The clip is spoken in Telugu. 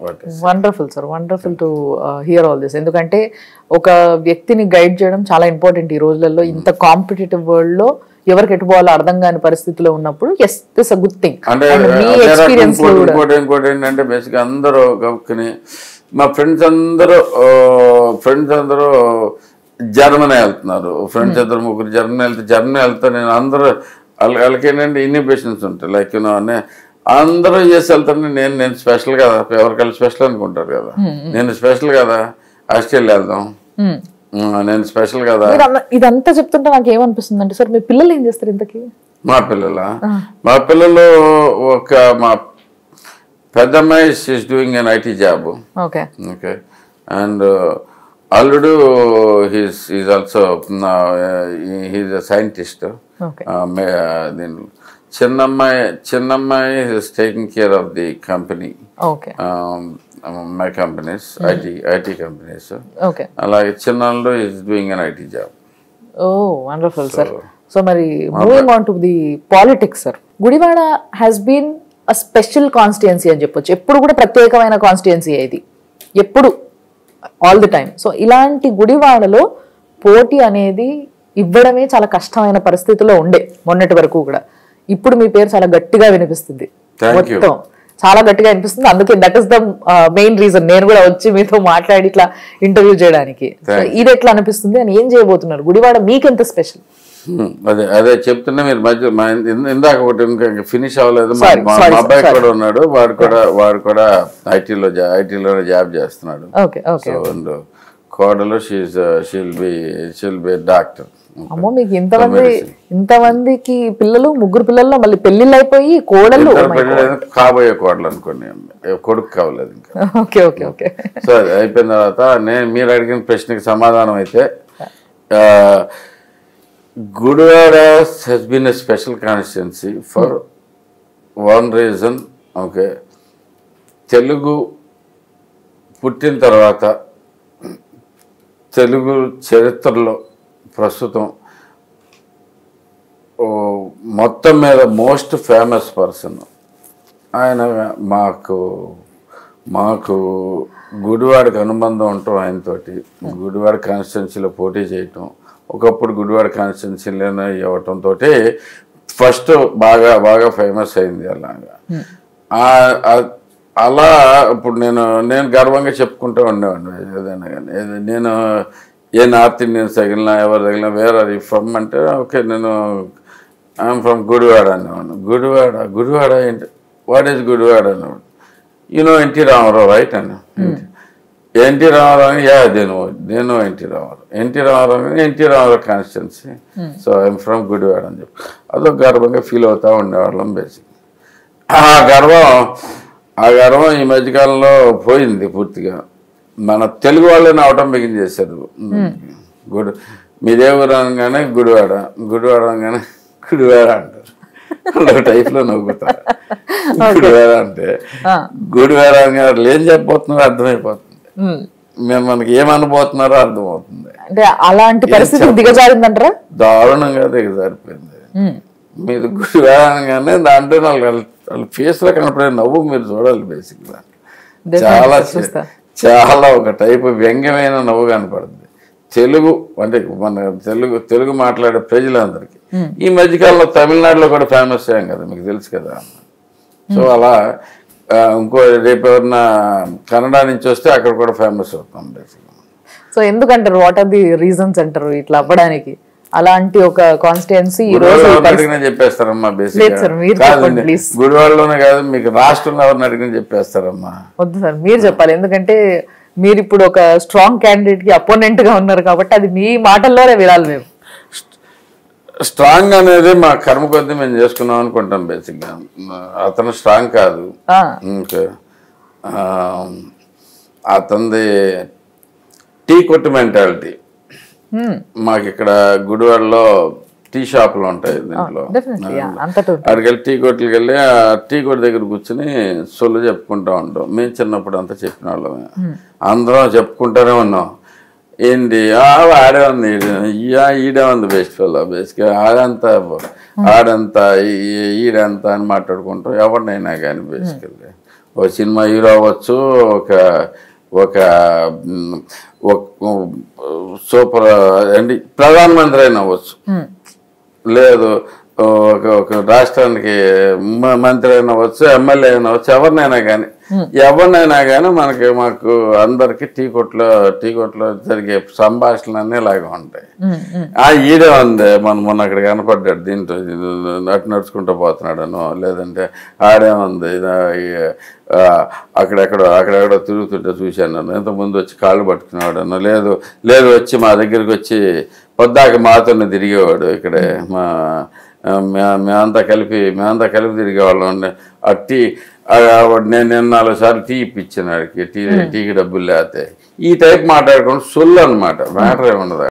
What is wonderful sir wonderful to hear all this ఎందుకంటే ఒక వ్యక్తిని గైడ్ చేయడం చాలా ఇంపార్టెంట్ ఈ రోజులలో ఇంత కాంపిటేటివ్ వరల్డ్ లో ఎవరికి ఎటు పోవాలో అర్థం కాని పరిస్థితిలో ఉన్నప్పుడు yes this a good thing అంటే మీ అదే రకం ఎక్స్పీరియన్స్ లో ఇంకోటి కూడా ఇంకోటి ఇంకోటి ఏంటంటే బేసిక్గా అందరూ గబుక్కుని మా ఫ్రెండ్స్ అందరూ ఫ్రెండ్స్ అందరూ జర్మనీ వెళ్తున్నారు ఫ్రెండ్స్ ఇద్దరు ముగ్గురు జర్మనీ వెళ్తే జర్మనీ వెళ్తే నేను అందరూ వాళ్ళ- వాళ్ళకి ఏంటంటే ఇన్హిబిషన్స్ ఉంటాయి లైక్ యూనో అనే అందరూ చేసి వెళ్తాను నేను నేను స్పెషల్ కదా ఎవరికైనా స్పెషల్ అనుకుంటారు కదా నేను స్పెషల్ కదా ఆస్ట్రేలియా వెళ్దాం Hmm. ఉమ్, నేను స్పెషల్ కదా మీరు అన్న- ఇదంతా చెప్తుంటే నాకు ఏమనిపిస్తుంది అంటే సార్ మీ పిల్లలు ఏం చేస్తారు ఇంతకీ మా పిల్లల మా పిల్లలు ఒక మా పెద్ద అమ్మాయి she's doing on IT job okay okay and అల్లుడు he's is also he's a scientist okay దీని చిన్నమ్మాయి చిన్నమ్మాయి is taking care of the company okay my companies IT IT companies okay అలాగే చిన్నల్లుడు is doing on IT job oh wonderful sir so మరి moving on to the politics sir Gudivada has been a special constituency అని చెప్పొచ్చు ఎప్పుడు కూడా ప్రత్యేకమైన కాన్స్టిట్యున్సీ ఇది ఎప్పుడు ఆల్ ది టైమ్ సో ఇలాంటి గుడివాడలో పోటీ అనేది ఇవ్వడమే చాలా కష్టమైన పరిస్థితిలో ఉండే మొన్నటి వరకు కూడా ఇప్పుడు మీ పేరు చాలా గట్టిగా వినిపిస్తుంది Thank you. మొత్తం చాలా గట్టిగా అనిపిస్తుంది అందుకే that is the main reason నేను కూడా వచ్చి మీతో మాట్లాడి ఇట్లా ఇంటర్వ్యూ చేయడానికి So, ఇది ఎట్లా అనిపిస్తుంది అని ఏం చేయబోతున్నారు గుడివాడ మీకెంత స్పెషల్ హ్మ్. అదే అదే చెప్తున్నా మీరు మధ్య మా ఇం- ఇందాక ఒకటి ఇంకా ఫినిష్ అవ్వలేదు మా Sorry, మా- sorry, మా అబ్బాయి sorry. కూడా ఉన్నాడు వాడు కూడా వాడు కూడా ఐటీలో ఐటీలోనే జాబ్ చేస్తున్నాడు ఓకే ఓకే సో అండ్ కోడలు she's she'll be she'll be doctor అమ్మో మీకు ఇంతమంది ఇంతమందికి పిల్లలు ముగ్గురు పిల్లల్లో మళ్ళీ పెళ్లిళ్ళు అయిపోయి కోడళ్ళు కాబోయే కోడలు అనుకోండి ఏ కొడుకు కావలేదు ఇంకా ఓకే ఓకే ఓకే సో అది అయిపోయిన తర్వాత నేను మీరు అడిగిన ప్రశ్నకి సమాధానం అయితే Gudivada has been a special constituency for one reason okay Telugu పుట్టిన తర్వాత తెలుగు చరిత్రలో ప్రస్తుతం ఓ మొత్తం మీద మోస్ట్ ఫేమస్ పర్సన్ ఆయన మాకు మాకు గుడివాడకి అనుబంధం ఉండటం ఆయనతోటి గుడివాడ కాన్స్టిట్యున్సీలో పోటీ చేయటం ఒకప్పుడు గుడివాడ కాన్స్టిట్యున్సీలోనే ఇవ్వటంతో ఫస్ట్ బాగా బాగా ఫేమస్ అయింది అలాగా ఆ- ఆ- అలా ఇప్పుడు నేను నేను గర్వంగా చెప్పుకుంటూ ఉండేవాడిని ఏదైనా కానీ ఏది- నేను ఏ నార్త్ ఇండియన్స్ తగిలినా ఎవరు తగిలినా వేర్ ఆర్ ఫ్రమ్ అంటే ఓకే నేను ఐఎమ్ ఫ్రమ్ గుడివాడ అనేవాడు గుడివాడ గుడివాడ ఏంటి వాట్ ఈస్ గుడివాడ అనేవాడు యూనో ఎన్టీ రామారావు రైట్ అన్న ఎన్టీ రామారావు అని, యా నేను నేను ఎన్టీ రామారావు ఎన్టీ రామారావు అని NT Rama Rao constituency so I'm from Gudivada అని చెప్పి అదొక గర్వంగా ఫీల్ అవుతా ఉండేవాళ్ళం బేసిక్ ఆ గర్వం ఆ గర్వం ఈ మధ్యకాలంలో పోయింది పూర్తిగా మన తెలుగు వాళ్ళని అవటం బిగిన్ చేశారు గుడి మీదే ఊరు అనగానే గుడివాడ గుడివాడ అనగానే గుడివాడ అంటారు ఒక టైప్లో నవ్వుతారు గుడివాడ అంటే గుడివాడ అనగానే వాళ్ళు ఏం చెప్పబోతున్నారో అర్థమైపోతుంది మేము మనకి ఏమనబోతున్నారో అర్థమవుతుంది అంటే అలాంటి పరిస్థితి దిగజారిందంటారా దారుణంగా దిగజారిపోయింది మ్మ్. మీరు గుడి వేయగానే దాంట్లో వాళ్ళ వాళ్ళ ఫేస్లో కనపడే నవ్వు మీరు చూడాలి బేసిక్గా చాలా చూస్తా. చాలా ఒక టైపు వ్యంగ్యమైన నవ్వు కనపడుతుంది తెలుగు అంటే మన తెలుగు తెలుగు మాట్లాడే ప్రజలందరికీ ఈ మధ్యకాలంలో తమిళనాడులో కూడా ఫేమస్ అయ్యాం కదా మీకు తెలుసు కదా సో అలా ఆ, ఇంకో రేపు ఎవరన్నా కన్నడ నుంచి వస్తే అక్కడ కూడా ఫేమస్ అవుతాం బేసిక్గా సో ఎందుకంటారు వాట్ ఆర్ ది రీజన్స్ అంటారు ఇట్లా అవ్వడానికి అలాంటి ఒక కాన్స్టిట్యున్సీ ఈ రోజు గుడివాడలో ఎవరిని అడిగినా చెప్పేస్తారమ్మా లేదు బేసిక్ సార్, మీరు చెప్పండి, please. గుడివాడలోనే కాదు మీకు రాష్ట్రంలో ఎవరిని అడిగినా చెప్పేస్తారమ్మా వద్దు సార్ మీరు చెప్పాలి ఎందుకంటే మీరు ఇప్పుడు ఒక స్ట్రాంగ్ క్యాండిడేట్ కి అపోనెంట్ గా ఉన్నారు కాబట్టి అది మీ మాటల్లోనే వినాలి మేము స్ట్రాంగ్ అనేది మా కర్మ కొద్దీ మేము చేసుకున్నాం అనుకుంటాం బేసిక్గా అతను స్ట్రాంగ్ కాదు ఆ, ఇంకా ఆ, అతనిది టీ కొట్టు మెంటాలిటీ hmm, మాకు ఇక్కడ గుడివాడలో టీ షాపులు ఉంటాయి దీంట్లో definitely, yeah, అంతటా ఉంటుంది. అక్కడికి వెళ్ళి టీ కొట్లకి వెళ్ళి ఆ టీ కొట్టు దగ్గర కూర్చుని సొల్లు చెప్పుకుంటా ఉంటాం మేము చిన్నప్పుడు అంతా చెప్పిన వాళ్ళమే అందరం చెప్పుకుంటూనే ఉన్నాం ఏంటి ఆ ఆడే ఉంది ఈడ- ఈయ ఈడే ఉంది బెస్ట్ ఫెల్ బేస్గా ఆడంతా ఆడంతా ఈ- ఈడంతా అని మాట్లాడుకుంటాం ఎవరినైనా కానీ బేసికల్లీ ఒక సినిమా హీరో అవ్వచ్చు ఒక ఒక మ్, ఒక సూపర్ అంటే ప్రధానమంత్రి అయినా అవ్వచ్చు లేదు ఒక ఒక రాష్ట్రానికి మ- మంత్రి అయినా వచ్చు ఎమ్మెల్యే అయినా వచ్చు ఎవరినైనా కానీ ఎవరినైనా కానీ మనకి మాకు అందరికి టీ కొట్లో టీ కొట్లో జరిగే సంభాషణలు అన్నీ ఇలాగే ఉంటాయి ఆ ఈడే ఉంది మన మొన్న అక్కడ కనపడ్డాడు దీంట్లో ఇది నటు నడుచుకుంటూ పోతున్నాడను లేదంటే ఆడే ఉంది ఇదా ఈ, ఆ, అక్కడెక్కడ అక్కడెక్కడ తిరుగుతుంటే చూశాను నన్ను ఇంతకుముందు వచ్చి కాళ్ళు పట్టుకునేవాడను లేదు లేదు వచ్చి మా దగ్గరికి వచ్చి పొద్దాక మాతోనే తిరిగేవాడు ఇక్కడే మా ఆ, మే- మేమంతా కలిపి మేమంతా కలిపి తిరిగేవాళ్ళం ఉండే. ఆ టీ ఆ, వాడు నేను నేను నాలుగు సార్లు టీ ఇప్పించాను వాడికి టీ టీకి డబ్బులు లేకపోతే ఈ టైప్ మాట్లాడుకుంటూ సొల్లు అనమాట మ్యాటర్ ఏమి ఉండదు